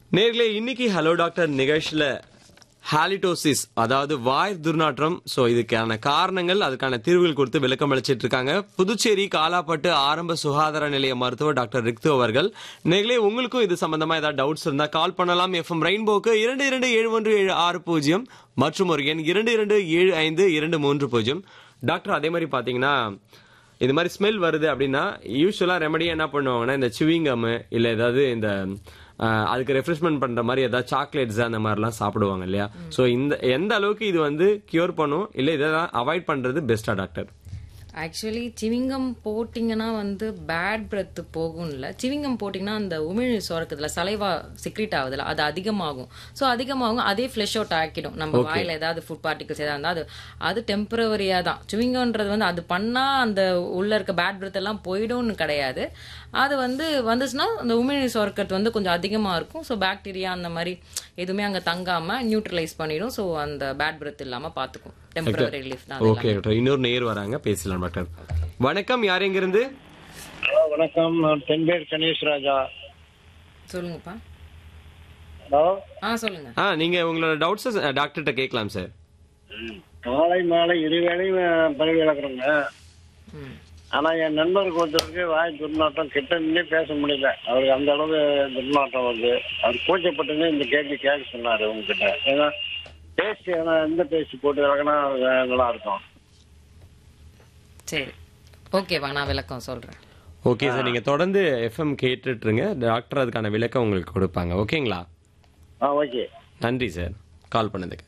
நேர்களே இன்னைக்கு hello doctor நிகழ்ச்சியில ஹாலிடோசிஸ் அதாவது வாய் துர்நாற்றம் சோ இதுக்கான காரணங்கள் அதுக்கான தீர்வுகள் கொடுத்து விளக்கம் அளிச்சிட்டு இருக்காங்க புதுச்சேரி காலாப்பட்டு ஆரம்ப சுகாதார நிலைய மருத்துவர் டாக்டர் ரிக்து அவர்கள் நேர்களே உங்களுக்கும் இது சம்பந்தமா ஏதாவது டவுட்ஸ் இருந்தா கால் பண்ணலாம் எஃப்எம் ரெயின்போக்கு இரண்டு இரண்டு ஏழு ஒன்று ஏழு ஆறு பூஜ்ஜியம் மற்றும் ஒரு எண் இரண்டு இரண்டு ஏழு ஐந்து இரண்டு மூன்று பூஜ்ஜியம் டாக்டர் அதே மாதிரி பாத்தீங்கன்னா இது மாதிரி ஸ்மெல் வருது அப்படின்னா யூஸ்வலா ரெமடியா என்ன பண்ணுவாங்கன்னா இந்த சிவிங்கம் இல்ல ஏதாவது இந்த அஹ், அதுக்கு ரெஃப்ரெஷ்மெண்ட் பண்ற மாதிரி ஏதாவது சாக்லேட்ஸ் அந்த மாதிரிலாம் சாப்பிடுவாங்க இல்லையா சோ இந்த எந்த அளவுக்கு இது வந்து கியூர் பண்ணும் இல்ல இதெல்லாம் அவாய்ட் பண்றது பெஸ்டா டாக்டர் ஆக்சுவலி சிவிங்கம் போட்டிங்கன்னா வந்து பேட் பிரெத் போகும்ல சிவிங்கம் போட்டிங்கன்னா அந்த உமிழ் சுரக்குதுல சலைவா சிக்ரிட் ஆகுதுல அது அதிகமாகும் ஸோ அதிகமாகும் அதே ஃப்ளஷ் அவுட் ஆக்கிடும் நம்ம வாயில ஏதாவது ஃபுட் பார்ட்டிகல்ஸ் ஏதாவது இருந்தால் அது அது டெம்பரவரியாக தான் சிவிங்கம்ன்றது வந்து அது பண்ணா அந்த உள்ள இருக்க பேட் பிரெத் எல்லாம் போயிடும்னு கிடையாது அது வந்து வந்துச்சுன்னா அந்த உமிழ் சுரக்கிறது வந்து கொஞ்சம் அதிகமாக இருக்கும் ஸோ பாக்டீரியா அந்த மாதிரி எதுவுமே அங்கே தங்காம நியூட்ரலைஸ் பண்ணிடும் ஸோ அந்த பேட் பிரெத் இல்லாமல் பார்த்துக்கும் டெம்பரவரி ரிலீஃப் தான் அது ஓகே டாக்டர் இன்னொரு நேர் வராங்க பேசலாம் டாக்டர் வணக்கம் யார் எங்க இருந்து ஹலோ வணக்கம் நான் தென்பேர் கணேஷ் ராஜா சொல்லுங்கப்பா ஹலோ ஆ சொல்லுங்க ஆ நீங்க உங்களோட டவுட்ஸ் டாக்டர்கிட்ட கேட்கலாம் சார் காலை மாலை இருவேளையும் பதவி விளக்குறேங்க ம் ஆனா என் நண்பருக்கு ஒருத்தருக்கு வாய் துர்நாட்டம் கிட்ட நின்னே பேச முடியல அவருக்கு அந்த அளவு துர்நாட்டம் வருது அவர் கூச்சப்பட்டுன்னு இந்த கேள்வி கேட்க சொன்னாரு உங்ககிட்ட ஏன்னா பேஸ்ட் ஏன்னா எந்த பேஸ்ட் போட்டு விளக்குனா நல்லா இருக்கும் சரி ஓகேவா நான் விளக்கம் சொல்றேன் ஓகே சார் நீங்க தொடர்ந்து எஃப்எம் கேட்டுட்டு இருங்க டாக்டர் அதுக்கான விளக்கம் உங்களுக்கு கொடுப்பாங்க ஓகேங்களா ஆ ஓகே நன்றி சார் கால் பண்ணதுக்கு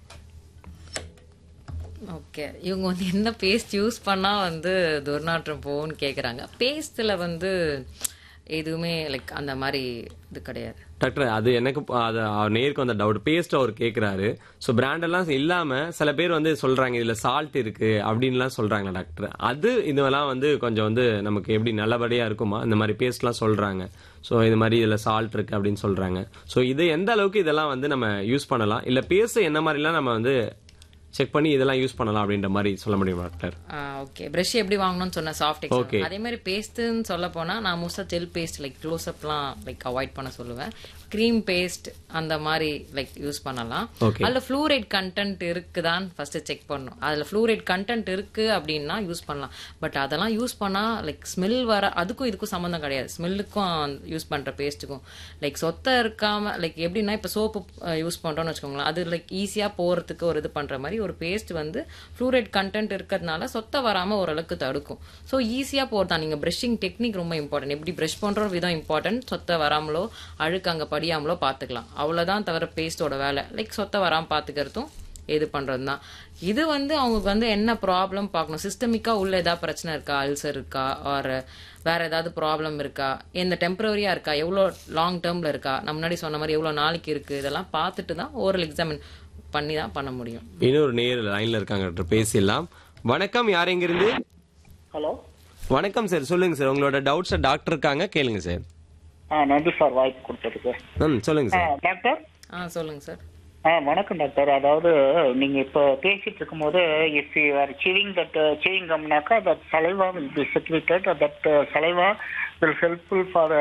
ஓகே இவங்க வந்து என்ன பேஸ்ட் யூஸ் பண்ணா வந்து துர்நாற்றம் போகும்னு கேக்குறாங்க பேஸ்ட்ல வந்து எதுவுமே லைக் அந்த மாதிரி இது கிடையாது டாக்டர் அது எனக்கு ப- அது அவர் நேருக்கு வந்த டவுட் பேஸ்ட் அவர் கேக்குறாரு ஸோ பிராண்ட் எல்லாம் இல்லாம சில பேர் வந்து சொல்றாங்க இதுல சால்ட் இருக்கு அப்படின்லாம் சொல்றாங்க டாக்டர் அது இதெல்லாம் வந்து கொஞ்சம் வந்து நமக்கு எப்படி நல்லபடியா இருக்குமா இந்த மாதிரி பேஸ்ட்லாம் சொல்றாங்க ஸோ இது மாதிரி இதுல சால்ட் இருக்கு அப்படின்னு சொல்றாங்க ஸோ இது எந்த அளவுக்கு இதெல்லாம் வந்து நம்ம யூஸ் பண்ணலாம் இல்ல பேஸ்ட் என்ன மாதிரிலாம் நம்ம வந்து செக் பண்ணி இதெல்லாம் யூஸ் பண்ணலாம் அப்படின்ற மாதிரி சொல்ல முடியுமா டாக்டர் ஓகே பிரஷ் எப்படி வாங்கணும்னு சொன்ன சாஃப்ட் Okay. அதே மாதிரி பேஸ்ட்னு சொல்ல போனா நான் மோஸ்டா ஜெல் பேஸ்ட் லைக் க்ளோஸ்அப்லாம் லைக் அவாய்ட் பண்ண சொல்லுவேன் க்ரீம் பேஸ்ட் அந்த மாதிரி லைக் யூஸ் பண்ணலாம் Okay. அதுல ஃப்ளூரைட் கண்டென்ட் இருக்குதான்னு ஃபர்ஸ்ட் செக் பண்ணணும் அதுல ஃப்ளூரைட் கண்டென்ட் இருக்கு அப்படின்னா யூஸ் பண்ணலாம் பட் அதெல்லாம் யூஸ் பண்ணா லைக் ஸ்மெல் வர அதுக்கும் இதுக்கும் சம்மந்தம் கிடையாது ஸ்மெல்லுக்கும் யூஸ் பண்ற பேஸ்ட்டுக்கும் லைக் சொத்தை இருக்காம லைக் எப்படின்னா இப்ப சோப்பு யூஸ் பண்றோம்னு வச்சுக்கோங்களேன் அது லைக் ஈஸியா போறதுக்கு ஒரு இது பண்ற மாதிரி ஒரு பேஸ்ட் வந்து ஃப்ளூரைட் கண்டென்ட் இருக்கிறதுனால சொத்தை வராம ஓரளவுக்கு தடுக்கும் ஸோ ஈஸியா போறதா நீங்க பிரஷிங் டெக்னிக் ரொம்ப இம்பார்ட்டன்ட் எப்படி பிரஷ் பண்ற விதம் இம்பார்ட்டன்ட் சொத்தை வராமலோ அழுக்கு அங்க படியாமலோ பாத்துக்கலாம் அவ்வளவுதான் தவிர பேஸ்டோட வேலை லைக் சொத்தை வராம பாத்துக்கிறதும் இது பண்றது தான் இது வந்து அவங்களுக்கு வந்து என்ன ப்ராப்ளம் பார்க்கணும் சிஸ்டமிக்கா உள்ள ஏதாவது பிரச்சனை இருக்கா அல்சர் இருக்கா ஆர் வேற ஏதாவது ப்ராப்ளம் இருக்கா எந்த டெம்பரரியா இருக்கா எவ்வளோ லாங் டேர்ம்ல இருக்கா நம்ம முன்னாடி சொன்ன மாதிரி எவ்வளோ நாளைக்கு இருக்கு இதெல்லாம் பார்த்துட்டு தான் ஓரல் எக்ஸாமின் பண்ணி தான் பண்ண முடியும் இன்னொரு நேர் லைன்ல இருக்காங்க டாக்டர் பேசிடலாம் வணக்கம் யார் எங்க இருந்து ஹலோ வணக்கம் சார் சொல்லுங்க சார் உங்களோட டவுட்ஸ் டாக்டர் இருக்காங்க கேளுங்க சார் ஆ நன்றி சார் வாய்ப்பு கொடுத்ததுக்கு ம் சொல்லுங்க சார் டாக்டர் ஆ சொல்லுங்க சார் ஆ வணக்கம் டாக்டர் அதாவது நீங்க இப்போ பேசிட்டு இருக்கும்போது if you are chewing that chewing கம்னாக்கா that saliva will be secreted that saliva will helpful for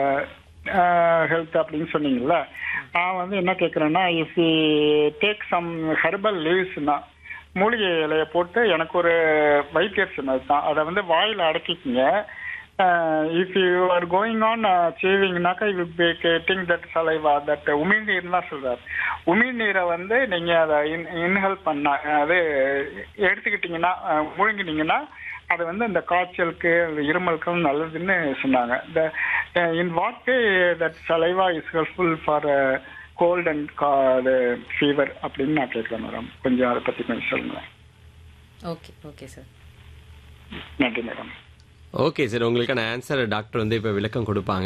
health அப்படின்னு சொன்னீங்கல்ல நான் வந்து என்ன கேட்குறேன்னா if you take some herbal லீவ்ஸ்னா மூலிகை இலையை போட்டு எனக்கு ஒரு வைத்தியர் சொன்னது தான் அதை வந்து வாயில் அடக்கிக்கிங்க if you are going on சேவிங்னாக்கா you be getting that saliva that உமிழ்நீர்லாம் சொல்றாரு உமிழ்நீரை வந்து நீங்க அதை இன்ஹேல் பண்ண அது எடுத்துக்கிட்டீங்கன்னா அஹ், முழுங்கினீங்கன்னா அது வந்து அந்த காய்ச்சலுக்கு அந்த இருமலுக்கு நல்லதுன்னு சொன்னாங்க இந்த in what way that saliva is helpful for cold and fever அப்படின்னு நான் கேட்குறேன் மேடம் கொஞ்சம் அதை பத்தி கொஞ்சம் சொல்லுங்களேன் ஓகே ஓகே சார் நன்றி மேடம் ஓகே சார் உங்களுக்கான ஆன்சர் டாக்டர் வந்து இப்ப விளக்கம் கொடுப்பாங்க